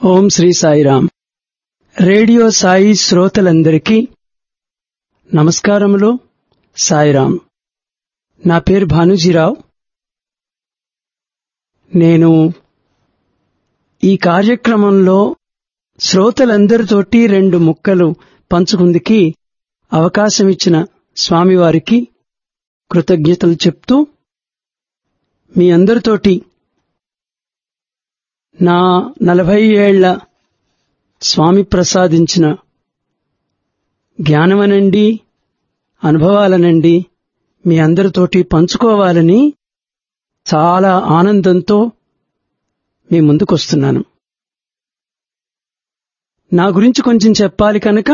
ఓం Shri Sairam radio Sai శ్రోతలందరికీ నమస్కారములు సాయిరామ్ నా పేరు భానుజీరావు నేను ఈ కార్యక్రమంలో శ్రోతలందరితోటి రెండు ముక్కలు పంచుకుందికి అవకాశం ఇచ్చిన స్వామివారికి కృతజ్ఞతలు చెప్తూ మీ అందరితోటి నా నలభై ఏళ్ల స్వామి ప్రసాదించిన జ్ఞానమనండి అనుభవాలనండి మీ అందరితోటి పంచుకోవాలని చాలా ఆనందంతో మీ ముందుకొస్తున్నాను నా గురించి కొంచెం చెప్పాలి కనుక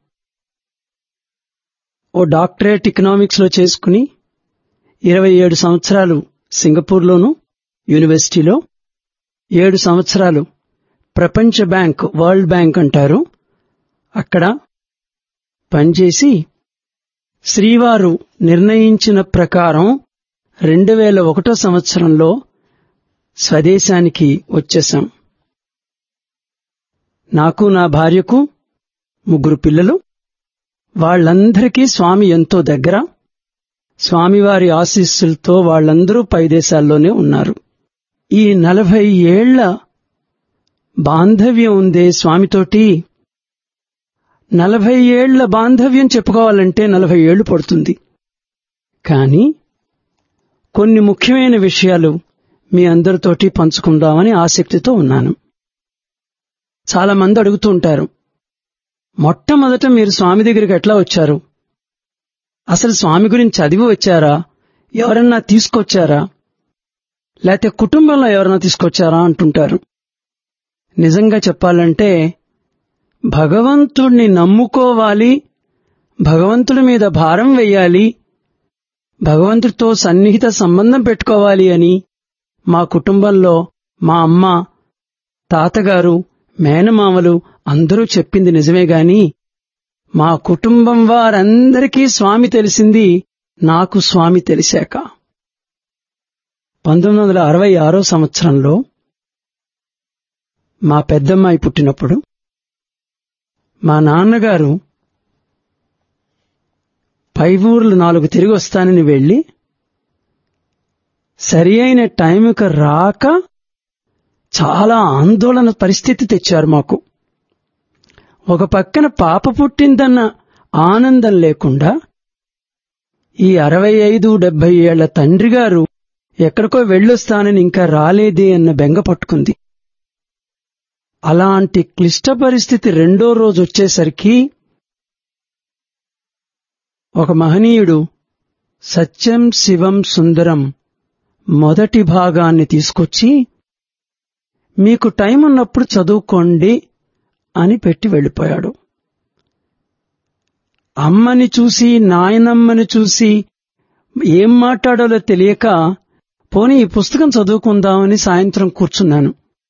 ఓ డాక్టరేట్ ఎకనామిక్స్ లో చేసుకుని ఇరవై ఏడు సంవత్సరాలు సింగపూర్లోను యూనివర్సిటీలో ఏడు సంవత్సరాలు ప్రపంచ బ్యాంక్ వరల్డ్ బ్యాంక్ అంటారు అక్కడ పనిచేసి శ్రీవారు నిర్ణయించిన ప్రకారం రెండు వేల ఒకటో సంవత్సరంలో స్వదేశానికి వచ్చేశాం నాకు నా భార్యకు ముగ్గురు పిల్లలు వాళ్లందరికీ స్వామి ఎంతో దగ్గర స్వామివారి ఆశీస్సులతో వాళ్లందరూ పై దేశాల్లోనే ఉన్నారు ఈ నలభై ఏళ్ల బాంధవ్యం ఉందే స్వామితోటి నలభై ఏళ్ల బాంధవ్యం చెప్పుకోవాలంటే నలభై ఏళ్లు పడుతుంది కానీ కొన్ని ముఖ్యమైన విషయాలు మీ అందరితోటి పంచుకుందామని ఆసక్తితో ఉన్నాను చాలా మంది అడుగుతూ ఉంటారు మొట్టమొదట మీరు స్వామి దగ్గరికి ఎట్లా వచ్చారు అసలు స్వామి గురించి చదివి వచ్చారా ఎవరన్నా తీసుకొచ్చారా లేకపోతే కుటుంబంలో ఎవరైనా తీసుకొచ్చారా అంటుంటారు నిజంగా చెప్పాలంటే భగవంతుణ్ణి నమ్ముకోవాలి భగవంతుడి మీద భారం వెయ్యాలి భగవంతుడితో సన్నిహిత సంబంధం పెట్టుకోవాలి అని మా కుటుంబంలో మా అమ్మ తాతగారు మేనమామలు అందరూ చెప్పింది నిజమే గాని మా కుటుంబం వారందరికీ స్వామి తెలిసింది నాకు స్వామి తెలిసాక పంతొమ్మిది వందల అరవై ఆరో సంవత్సరంలో మా పెద్దమ్మాయి పుట్టినప్పుడు మా నాన్నగారు పై ఊర్లు నాలుగు తిరిగి వస్తానని వెళ్లి సరి అయిన టైంకి రాక చాలా ఆందోళన పరిస్థితి తెచ్చారు మాకు ఒక పక్కన పాప పుట్టిందన్న ఆనందం లేకుండా ఈ అరవై ఐదు డెబ్బై ఏళ్ల తండ్రి గారు ఎక్కడికో వెళ్ళొస్తానని ఇంకా రాలేదే అన్న బెంగ పట్టుకుంది అలాంటి క్లిష్ట పరిస్థితి రెండో రోజు వచ్చేసరికి ఒక మహనీయుడు సత్యం శివం సుందరం మొదటి భాగాన్ని తీసుకొచ్చి మీకు టైం ఉన్నప్పుడు చదువుకోండి అని పెట్టి వెళ్ళిపోయాడు అమ్మని చూసి నాయనమ్మని చూసి ఏం మాట్లాడాలో తెలియక పోనీ ఈ పుస్తకం చదువుకుందామని సాయంత్రం కూర్చున్నాను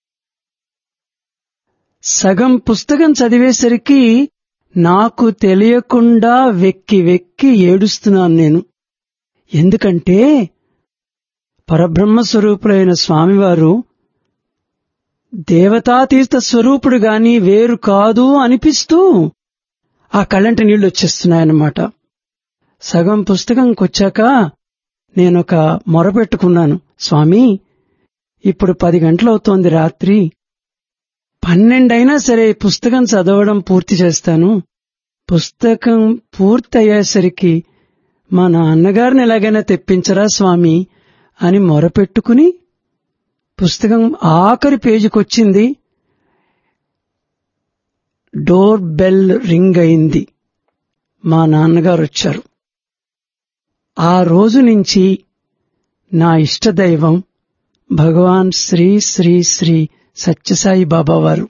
సగం పుస్తకం చదివేసరికి నాకు తెలియకుండా వెక్కి వెక్కి ఏడుస్తున్నాను నేను ఎందుకంటే పరబ్రహ్మ స్వరూపులైన స్వామివారు దేవతాతీర్థ స్వరూపుడు గాని వేరు కాదు అనిపిస్తూ ఆ కళ్ళంట నీళ్లు వచ్చేస్తున్నాయన్నమాట సగం పుస్తకంకొచ్చాక నేనొక మొరపెట్టుకున్నాను స్వామి ఇప్పుడు పది గంటలవుతోంది రాత్రి పన్నెండైనా సరే పుస్తకం చదవడం పూర్తి చేస్తాను పుస్తకం పూర్తయ్యేసరికి మా నాన్నగారిని ఎలాగైనా తెప్పించరా స్వామి అని మొరపెట్టుకుని పుస్తకం ఆఖరి పేజీకొచ్చింది డోర్ బెల్ రింగ్ అయింది మా నాన్నగారు వచ్చారు ఆ రోజు నుంచి నా ఇష్టదైవం భగవాన్ శ్రీ శ్రీ శ్రీ సత్యసాయి బాబా వారు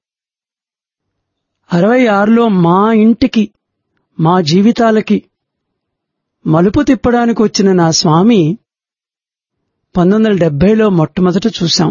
అరవై ఆరులో మా ఇంటికి మా జీవితాలకి మలుపు తిప్పడానికి వచ్చిన నా స్వామి పంతొమ్మిది వందల డెబ్బైలో మొట్టమొదట చూశాం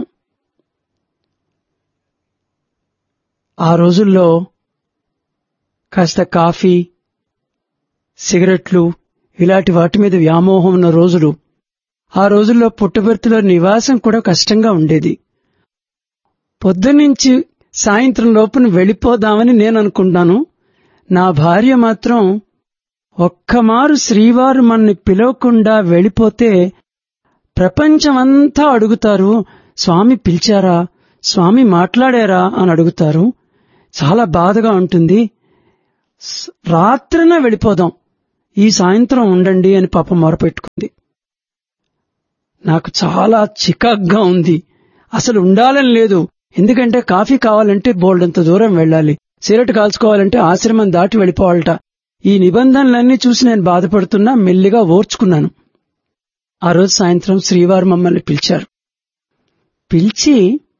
ఆ రోజుల్లో కాస్త కాఫీ సిగరెట్లు ఇలాంటి వాటి మీద వ్యామోహం ఉన్న రోజులు ఆ రోజుల్లో పుట్టబెర్తిలో నివాసం కూడా కష్టంగా ఉండేది పొద్దునుంచి సాయంత్రం లోపున వెళ్ళిపోదామని నేను అనుకుంటాను నా భార్య మాత్రం ఒక్కమారు శ్రీవారు మన్ని పిలవకుండా వెళ్ళిపోతే ప్రపంచమంతా అడుగుతారు స్వామి పిలిచారా స్వామి మాట్లాడారా అని అడుగుతారు చాలా బాధగా ఉంటుంది స్- రాత్రిన వెళ్ళిపోదాం ఈ సాయంత్రం ఉండండి అని పాప మొరపెట్టుకుంది నాకు చాలా చికాగ్గా ఉంది అసలు ఉండాలని లేదు ఎందుకంటే కాఫీ కావాలంటే బోల్డంత దూరం వెళ్ళాలి సిగరెట్ కాల్చుకోవాలంటే ఆశ్రమం దాటి వెళ్ళిపోవాలట ఈ నిబంధనలన్నీ చూసి నేను బాధపడుతున్నా మెల్లిగా ఓర్చుకున్నాను ఆ రోజు సాయంత్రం శ్రీవారు మమ్మల్ని పిలిచారు పిలిచి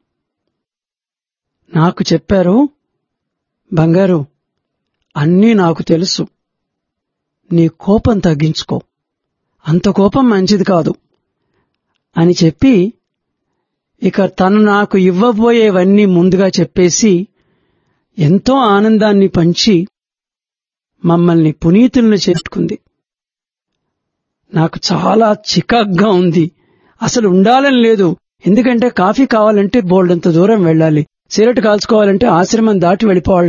నాకు చెప్పారు బంగారు అన్నీ నాకు తెలుసు నీ కోపం తగ్గించుకో అంత కోపం మంచిది కాదు అని చెప్పి ఇక తను నాకు ఇవ్వబోయేవన్నీ ముందుగా చెప్పేసి ఎంతో ఆనందాన్ని పంచి మమ్మల్ని పునీతులను చేసుకుంది నాకు చాలా చికాగ్గా ఉంది అసలు ఉండాలని లేదు ఎందుకంటే కాఫీ కావాలంటే బోల్డంత దూరం వెళ్ళాలి సిగరెట్ కాల్చుకోవాలంటే ఆశ్రమం దాటి వెళ్ళిపోవాలట